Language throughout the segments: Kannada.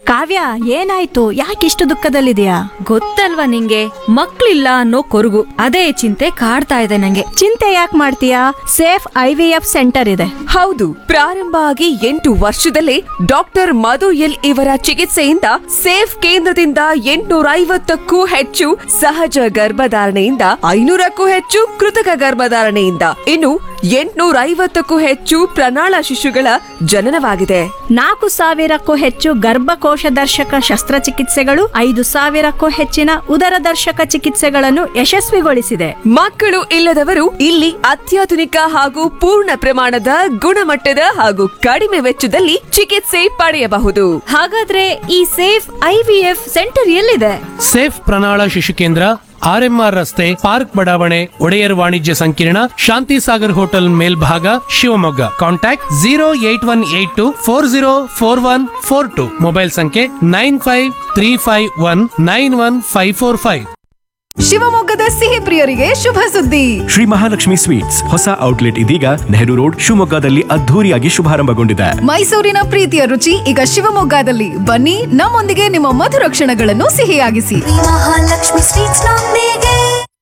ಕಾವ್ಯ ಏನಾಯ್ತು ಯಾಕಿಷ್ಟು ದುಃಖದಲ್ಲಿದೆಯಾ ಗೊತ್ತಲ್ವಾ ನಿಂಗೆ ಮಕ್ಳಿಲ್ಲ ಅನ್ನೋ ಕೊರಗು ಅದೇ ಚಿಂತೆ ಕಾಡ್ತಾ ಇದೆ ನಂಗೆ ಚಿಂತೆ ಯಾಕೆ ಮಾಡ್ತೀಯಾ safe I V F centre ಇದೆ ಹೌದು ಪ್ರಾರಂಭ ಆಗಿ ಎಂಟು ವರ್ಷದಲ್ಲೇ ಡಾಕ್ಟರ್ ಮಧು ಎಲ್ ಇವರ ಚಿಕಿತ್ಸೆಯಿಂದ ಸೇಫ್ ಕೇಂದ್ರದಿಂದ ಎಂಟುನೂರ ಐವತ್ತಕ್ಕೂ ಹೆಚ್ಚು ಸಹಜ ಗರ್ಭಧಾರಣೆಯಿಂದ ಐನೂರಕ್ಕೂ ಹೆಚ್ಚು ಕೃತಕ ಗರ್ಭಧಾರಣೆಯಿಂದ ಇನ್ನು ಎಂಟುನೂರ ಐವತ್ತಕ್ಕೂ ಹೆಚ್ಚು ಪ್ರಣಾಳ ಶಿಶುಗಳ ಜನನವಾಗಿದೆ ನಾಲ್ಕು ಸಾವಿರಕ್ಕೂ ಹೆಚ್ಚು ಗರ್ಭಕೋಶ ದರ್ಶಕ ಶಸ್ತ್ರಚಿಕಿತ್ಸೆಗಳು ಐದು ಸಾವಿರಕ್ಕೂ ಹೆಚ್ಚಿನ ಉದರ ದರ್ಶಕ ಚಿಕಿತ್ಸೆಗಳನ್ನು ಯಶಸ್ವಿಗೊಳಿಸಿದೆ ಮಕ್ಕಳು ಇಲ್ಲದವರು ಇಲ್ಲಿ ಅತ್ಯಾಧುನಿಕ ಹಾಗೂ ಪೂರ್ಣ ಪ್ರಮಾಣದ ಗುಣಮಟ್ಟದ ಹಾಗೂ ಕಡಿಮೆ ವೆಚ್ಚದಲ್ಲಿ ಚಿಕಿತ್ಸೆ ಪಡೆಯಬಹುದು ಹಾಗಾದ್ರೆ ಈ safe I V F centre ಎಲ್ಲಿದೆ ಸೇಫ್ ಪ್ರಣಾಳ ಶಿಶು ಕೇಂದ್ರ ಆರ್ಎಂಆರ್ ರಸ್ತೆ ಪಾರ್ಕ್ ಬಡಾವಣೆ ಒಡೆಯರ್ ವಾಣಿಜ್ಯ ಸಂಕೀರ್ಣ ಶಾಂತಿ ಸಾಗರ್ ಹೋಟೆಲ್ ಮೇಲ್ಭಾಗ Shivamogga contact zero eight one eight two four zero four one four two mobile ಸಂಖ್ಯೆ nine five three five one nine one five four five ಶಿವಮೊಗ್ಗದ ಸಿಹಿ ಪ್ರಿಯರಿಗೆ ಶುಭ ಸುದ್ದಿ ಶ್ರೀ ಮಹಾಲಕ್ಷ್ಮಿ ಸ್ವೀಟ್ಸ್ ಹೊಸ ಔಟ್ಲೆಟ್ ಇದೀಗ ನೆಹರು ರೋಡ್ ಶಿವಮೊಗ್ಗದಲ್ಲಿ ಅದ್ಧೂರಿಯಾಗಿ ಶುಭಾರಂಭಗೊಂಡಿದೆ ಮೈಸೂರಿನ ಪ್ರೀತಿಯ ರುಚಿ ಈಗ ಶಿವಮೊಗ್ಗದಲ್ಲಿ ಬನ್ನಿ ನಮ್ಮೊಂದಿಗೆ ನಿಮ್ಮ ಮಧುರ ಕ್ಷಣಗಳನ್ನು ಸಿಹಿಯಾಗಿಸಿ ಮಹಾಲಕ್ಷ್ಮಿ ಸ್ವೀಟ್ಸ್ ನೊಂದಿಗೆ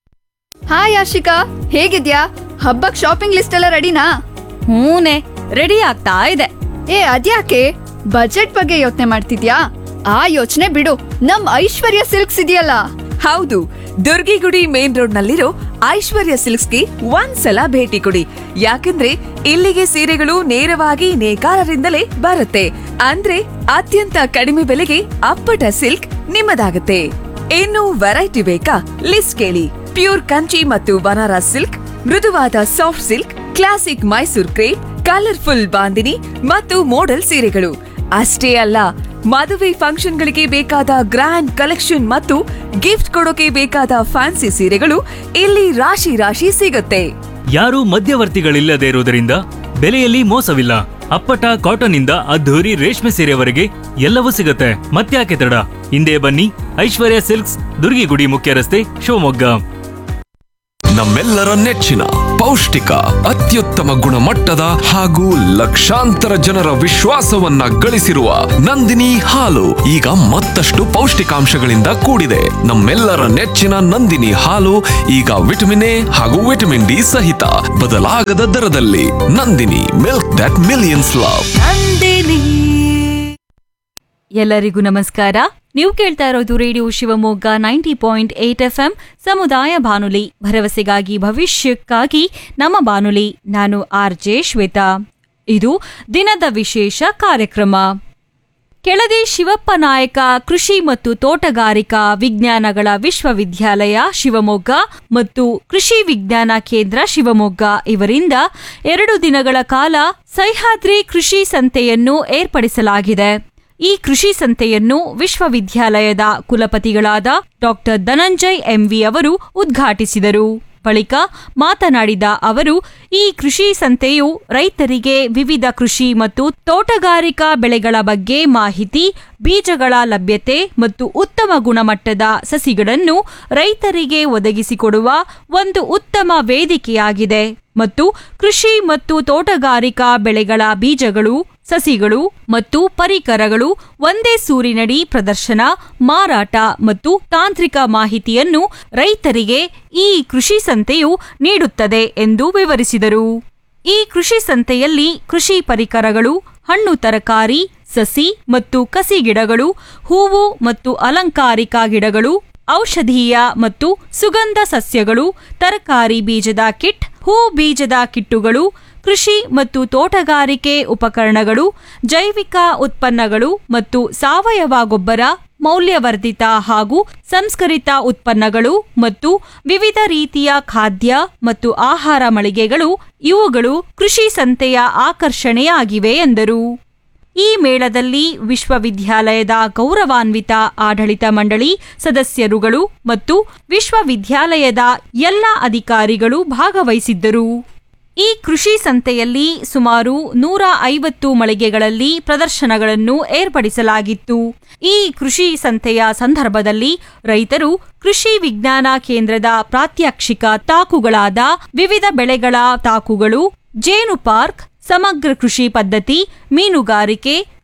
ಹಾಯ್ ಆಶಿಕಾ ಹೇಗಿದ್ಯಾ ಹಬ್ಬಕ್ ಶಾಪಿಂಗ್ ಲಿಸ್ಟ್ ಎಲ್ಲ ರೆಡಿನಾ ಹೂನೆ ರೆಡಿ ಆಗ್ತಾ ಇದೆ ಏ ಅದ್ಯಾಕೆ ಬಜೆಟ್ ಬಗ್ಗೆ ಯೋಚನೆ ಮಾಡ್ತಿದ್ಯಾ ಆ ಯೋಚನೆ ಬಿಡು ನಮ್ ಐಶ್ವರ್ಯ ಸಿಲ್ಕ್ಸ್ ಇದೆಯಲ್ಲ ಹೌದು ದುರ್ಗಿಗುಡಿ ಮೇನ್ ರೋಡ್ ನಲ್ಲಿರೋ ಐಶ್ವರ್ಯ ಸಿಲ್ಕ್ಸ್ಗೆ ಒಂದ್ಸಲ ಭೇಟಿ ಕೊಡಿ ಯಾಕಂದ್ರೆ ಇಲ್ಲಿಗೆ ಸೀರೆಗಳು ನೇರವಾಗಿ ನೇಕಾರರಿಂದಲೇ ಬರುತ್ತೆ ಅಂದ್ರೆ ಅತ್ಯಂತ ಕಡಿಮೆ ಬೆಲೆಗೆ ಅಪ್ಪಟ ಸಿಲ್ಕ್ ನಿಮ್ಮದಾಗುತ್ತೆ ಇನ್ನು ವೆರೈಟಿ ಬೇಕಾ ಲಿಸ್ಟ್ ಕೇಳಿ ಪ್ಯೂರ್ ಕಂಚಿ ಮತ್ತು ಬನಾರಸ್ ಸಿಲ್ಕ್ ಮೃದುವಾದ soft silk classic Mysore crepe colourful Bandhani ಮತ್ತು ಮೋಡಲ್ ಸೀರೆಗಳು ಅಷ್ಟೇ ಅಲ್ಲ ಮದುವೆ ಫಂಕ್ಷನ್ಗಳಿಗೆ ಬೇಕಾದ ಗ್ರ್ಯಾಂಡ್ ಕಲೆಕ್ಷನ್ ಮತ್ತು ಗಿಫ್ಟ್ ಕೊಡೋಕೆ ಬೇಕಾದ ಫ್ಯಾನ್ಸಿ ಸೀರೆಗಳು ಇಲ್ಲಿ ರಾಶಿ ರಾಶಿ ಸಿಗುತ್ತೆ ಯಾರೂ ಮಧ್ಯವರ್ತಿಗಳಿಲ್ಲದೆ ಇರುವುದರಿಂದ ಬೆಲೆಯಲ್ಲಿ ಮೋಸವಿಲ್ಲ ಅಪ್ಪಟ ಕಾಟನ್ ಇಂದ ಅದ್ಧೂರಿ ರೇಷ್ಮೆ ಸೀರೆವರೆಗೆ ಎಲ್ಲವೂ ಸಿಗುತ್ತೆ ಮತ್ತ್ಯಾಕೆ ತಡ ಹಿಂದೆ ಬನ್ನಿ ಐಶ್ವರ್ಯ ಸಿಲ್ಕ್ಸ್ ದುರ್ಗಿಗುಡಿ ಮುಖ್ಯ ರಸ್ತೆ ಶಿವಮೊಗ್ಗ ನಮ್ಮೆಲ್ಲರ ನೆಚ್ಚಿನ ಪೌಷ್ಟಿಕ ಅತ್ಯುತ್ತಮ ಗುಣಮಟ್ಟದ ಹಾಗೂ ಲಕ್ಷಾಂತರ ಜನರ ವಿಶ್ವಾಸವನ್ನ ಗಳಿಸಿರುವ ನಂದಿನಿ ಹಾಲು ಈಗ ಮತ್ತಷ್ಟು ಪೌಷ್ಟಿಕಾಂಶಗಳಿಂದ ಕೂಡಿದೆ ನಮ್ಮೆಲ್ಲರ ನೆಚ್ಚಿನ ನಂದಿನಿ ಹಾಲು ಈಗ ವಿಟಮಿನ್ ಎ ಹಾಗೂ ವಿಟಮಿನ್ ಡಿ ಸಹಿತ ಬದಲಾಗದ ದರದಲ್ಲಿ Nandini milk that millions love ಎಲ್ಲರಿಗೂ ನಮಸ್ಕಾರ ನೀವು ಕೇಳ್ತಾ ಇರೋದು radio Shivamogga ninety point eight F M ಸಮುದಾಯ ಬಾನುಲಿ ಭರವಸೆಗಾಗಿ ಭವಿಷ್ಯಕ್ಕಾಗಿ ನಮ್ಮ ಬಾನುಲಿ ನಾನು ಆರ್ ಜೆ ಶ್ವೇತಾ ಇದು ದಿನದ ವಿಶೇಷ ಕಾರ್ಯಕ್ರಮ ಕೆಳದಿ ಶಿವಪ್ಪ ನಾಯಕ ಕೃಷಿ ಮತ್ತು ತೋಟಗಾರಿಕಾ ವಿಜ್ಞಾನಗಳ ವಿಶ್ವವಿದ್ಯಾಲಯ ಶಿವಮೊಗ್ಗ ಮತ್ತು ಕೃಷಿ ವಿಜ್ಞಾನ ಕೇಂದ್ರ ಶಿವಮೊಗ್ಗ ಇವರಿಂದ ಎರಡು ದಿನಗಳ ಕಾಲ ಸಹ್ಯಾದ್ರಿ ಕೃಷಿ ಸಂತೆಯನ್ನು ಏರ್ಪಡಿಸಲಾಗಿದೆ ಈ ಕೃಷಿ ಸಂತೆಯನ್ನು ವಿಶ್ವವಿದ್ಯಾಲಯದ ಕುಲಪತಿಗಳಾದ ಡಾಕ್ಟರ್ ಧನಂಜಯ್ ಎಂವಿ ಅವರು ಉದ್ಘಾಟಿಸಿದರು ಬಳಿಕ ಮಾತನಾಡಿದ ಅವರು ಈ ಕೃಷಿ ಸಂತೆಯು ರೈತರಿಗೆ ವಿವಿಧ ಕೃಷಿ ಮತ್ತು ತೋಟಗಾರಿಕಾ ಬೆಳೆಗಳ ಬಗ್ಗೆ ಮಾಹಿತಿ ಬೀಜಗಳ ಲಭ್ಯತೆ ಮತ್ತು ಉತ್ತಮ ಗುಣಮಟ್ಟದ ಸಸಿಗಳನ್ನು ರೈತರಿಗೆ ಒದಗಿಸಿಕೊಡುವ ಒಂದು ಉತ್ತಮ ವೇದಿಕೆಯಾಗಿದೆ ಮತ್ತು ಕೃಷಿ ಮತ್ತು ತೋಟಗಾರಿಕಾ ಬೆಳೆಗಳ ಬೀಜಗಳು ಸಸಿಗಳು ಮತ್ತು ಪರಿಕರಗಳು ಒಂದೇ ಸೂರಿನಡಿ ಪ್ರದರ್ಶನ ಮಾರಾಟ ಮತ್ತು ತಾಂತ್ರಿಕ ಮಾಹಿತಿಯನ್ನು ರೈತರಿಗೆ ಈ ಕೃಷಿ ಸಂತೆಯು ನೀಡುತ್ತದೆ ಎಂದು ವಿವರಿಸಿದರು ಈ ಕೃಷಿ ಸಂತೆಯಲ್ಲಿ ಕೃಷಿ ಪರಿಕರಗಳು ಹಣ್ಣು ತರಕಾರಿ ಸಸಿ ಮತ್ತು ಕಸಿ ಗಿಡಗಳು ಹೂವು ಮತ್ತು ಅಲಂಕಾರಿಕ ಗಿಡಗಳು ಔಷಧೀಯ ಮತ್ತು ಸುಗಂಧ ಸಸ್ಯಗಳು ತರಕಾರಿ ಬೀಜದ ಕಿಟ್ ಹೂ ಬೀಜದ ಕಿಟ್ಟುಗಳು ಕೃಷಿ ಮತ್ತು ತೋಟಗಾರಿಕೆ ಉಪಕರಣಗಳು ಜೈವಿಕ ಉತ್ಪನ್ನಗಳು ಮತ್ತು ಸಾವಯವ ಗೊಬ್ಬರ ಮೌಲ್ಯವರ್ಧಿತ ಹಾಗೂ ಸಂಸ್ಕರಿತ ಉತ್ಪನ್ನಗಳು ಮತ್ತು ವಿವಿಧ ರೀತಿಯ ಖಾದ್ಯ ಮತ್ತು ಆಹಾರ ಮಳಿಗೆಗಳು ಇವುಗಳು ಕೃಷಿ ಸಂತೆಯ ಆಕರ್ಷಣೆಯಾಗಿವೆ ಎಂದರು ಈ ಮೇಳದಲ್ಲಿ ವಿಶ್ವವಿದ್ಯಾಲಯದ ಗೌರವಾನ್ವಿತ ಆಡಳಿತ ಮಂಡಳಿ ಸದಸ್ಯರುಗಳು ಮತ್ತು ವಿಶ್ವವಿದ್ಯಾಲಯದ ಎಲ್ಲ ಅಧಿಕಾರಿಗಳು ಭಾಗವಹಿಸಿದ್ದರು ಈ ಕೃಷಿ ಸಂತೆಯಲ್ಲಿ ಸುಮಾರು ನೂರ ಐವತ್ತು ಮಳಿಗೆಗಳಲ್ಲಿ ಪ್ರದರ್ಶನಗಳನ್ನು ಏರ್ಪಡಿಸಲಾಗಿತ್ತು ಈ ಕೃಷಿ ಸಂತೆಯ ಸಂದರ್ಭದಲ್ಲಿ ರೈತರು ಕೃಷಿ ವಿಜ್ಞಾನ ಕೇಂದ್ರದ ಪ್ರಾತ್ಯಕ್ಷಿಕ ತಾಕುಗಳಾದ ವಿವಿಧ ಬೆಳೆಗಳ ತಾಕುಗಳು ಜೇನು ಪಾರ್ಕ್ ಸಮಗ್ರ ಕೃಷಿ ಪದ್ಧತಿ ಮೀನುಗಾರಿಕೆ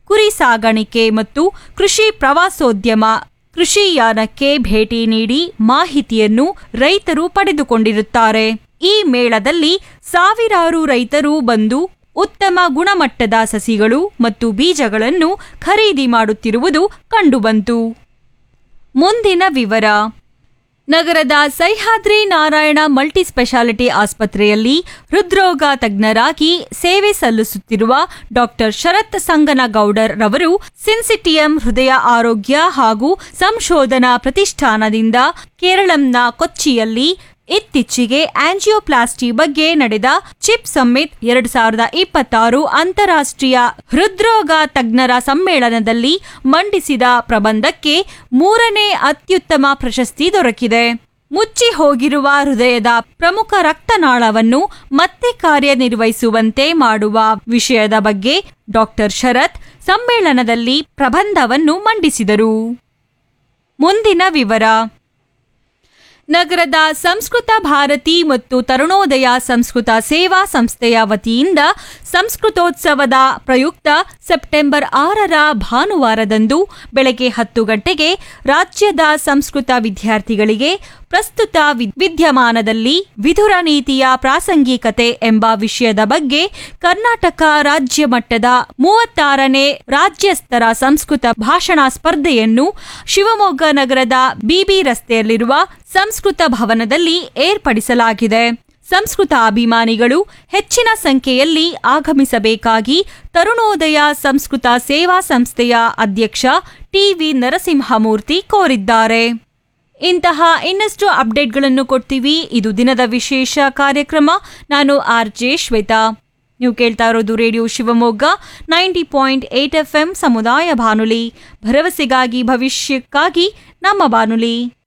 ಕುರಿ ಸಾಗಾಣಿಕೆ ಮತ್ತು ಕೃಷಿ ಪ್ರವಾಸೋದ್ಯಮ ಕೃಷಿ ಯಾನಕ್ಕೆ ಭೇಟಿ ನೀಡಿ ಮಾಹಿತಿಯನ್ನು ರೈತರು ಪಡೆದುಕೊಂಡಿರುತ್ತಾರೆ ಈ ಮೇಳದಲ್ಲಿ ಸಾವಿರಾರು ರೈತರು ಬಂದು ಉತ್ತಮ ಗುಣಮಟ್ಟದ ಸಸಿಗಳು ಮತ್ತು ಬೀಜಗಳನ್ನು ಖರೀದಿ ಮಾಡುತ್ತಿರುವುದು ಕಂಡುಬಂತು ಮುಂದಿನ ವಿವರ ನಗರದ ಸಹ್ಯಾದ್ರಿ ನಾರಾಯಣ ಮಲ್ಟಿ ಸ್ಪೆಷಾಲಿಟಿ ಆಸ್ಪತ್ರೆಯಲ್ಲಿ ಹೃದ್ರೋಗ ತಜ್ಞರಾಗಿ ಸೇವೆ ಸಲ್ಲಿಸುತ್ತಿರುವ ಡಾಕ್ಟರ್ ಶರತ್ ಸಂಗನಗೌಡರ್ ರವರು ಸಿನ್ಸಿಟಿಯಂ ಹೃದಯ ಆರೋಗ್ಯ ಹಾಗೂ ಸಂಶೋಧನಾ ಪ್ರತಿಷ್ಠಾನದಿಂದ ಕೇರಳಂನ ಕೊಚ್ಚಿಯಲ್ಲಿ ಇತ್ತೀಚೆಗೆ ಆಂಜಿಯೋಪ್ಲಾಸ್ಟಿ ಬಗ್ಗೆ ನಡೆದ ಚಿಪ್ ಸಮ್ಮಿಟ್ ಎರಡು ಸಾವಿರದ ಇಪ್ಪತ್ತಾರು ಅಂತಾರಾಷ್ಟ್ರೀಯ ಹೃದ್ರೋಗ ತಜ್ಞರ ಸಮ್ಮೇಳನದಲ್ಲಿ ಮಂಡಿಸಿದ ಪ್ರಬಂಧಕ್ಕೆ ಮೂರನೇ ಅತ್ಯುತ್ತಮ ಪ್ರಶಸ್ತಿ ದೊರಕಿದೆ ಮುಚ್ಚಿ ಹೋಗಿರುವ ಹೃದಯದ ಪ್ರಮುಖ ರಕ್ತನಾಳವನ್ನು ಮತ್ತೆ ಕಾರ್ಯನಿರ್ವಹಿಸುವಂತೆ ಮಾಡುವ ವಿಷಯದ ಬಗ್ಗೆ ಡಾಕ್ಟರ್ ಶರತ್ ಸಮ್ಮೇಳನದಲ್ಲಿ ಪ್ರಬಂಧವನ್ನು ಮಂಡಿಸಿದರು ಮುಂದಿನ ವಿವರ ನಗರದ ಸಂಸ್ಕೃತ ಭಾರತಿ ಮತ್ತು ತರುಣೋದಯ ಸಂಸ್ಕೃತ ಸೇವಾ ಸಂಸ್ಥೆಯ ವತಿಯಿಂದ ಸಂಸ್ಕೃತೋತ್ಸವದ ಪ್ರಯುಕ್ತ ಸೆಪ್ಟೆಂಬರ್ ಆರರ ಭಾನುವಾರದಂದು ಬೆಳಗ್ಗೆ ಹತ್ತು ಗಂಟೆಗೆ ರಾಜ್ಯದ ಸಂಸ್ಕೃತ ವಿದ್ಯಾರ್ಥಿಗಳಿಗೆ ಪ್ರಸ್ತುತ ವಿ- ವಿದ್ಯಮಾನದಲ್ಲಿ ವಿಧುರ ನೀತಿಯ ಪ್ರಾಸಂಗಿಕತೆ ಎಂಬ ವಿಷಯದ ಬಗ್ಗೆ ಕರ್ನಾಟಕ ರಾಜ್ಯ ಮಟ್ಟದ ಮೂವತ್ತಾರನೇ ರಾಜ್ಯಸ್ತರ ಸಂಸ್ಕೃತ ಭಾಷಣ ಸ್ಪರ್ಧೆಯನ್ನು ಶಿವಮೊಗ್ಗ ನಗರದ ಬಿಬಿ ರಸ್ತೆಯಲ್ಲಿರುವ ಸಂಸ್ಕೃತ ಭವನದಲ್ಲಿ ಏರ್ಪಡಿಸಲಾಗಿದೆ ಸಂಸ್ಕೃತ ಅಭಿಮಾನಿಗಳು ಹೆಚ್ಚಿನ ಸಂಖ್ಯೆಯಲ್ಲಿ ಆಗಮಿಸಬೇಕಾಗಿ ತರುಣೋದಯ ಸಂಸ್ಕೃತ ಸೇವಾ ಸಂಸ್ಥೆಯ ಅಧ್ಯಕ್ಷ ಟಿವಿ ನರಸಿಂಹಮೂರ್ತಿ ಕೋರಿದ್ದಾರೆ ಇಂತಹ ಇನ್ನಷ್ಟು ಅಪ್ಡೇಟ್ಗಳನ್ನು ಕೊಡ್ತೀವಿ ಇದು ದಿನದ ವಿಶೇಷ ಕಾರ್ಯಕ್ರಮ ನಾನು ಆರ್ ಜೆ ಶ್ವೇತಾ ನೀವು ಕೇಳ್ತಾ ಇರೋದು radio Shivamogga ninety point eight F M ಸಮುದಾಯ ಬಾನುಲಿ ಭರವಸೆಗಾಗಿ ಭವಿಷ್ಯಕ್ಕಾಗಿ ನಮ್ಮ ಬಾನುಲಿ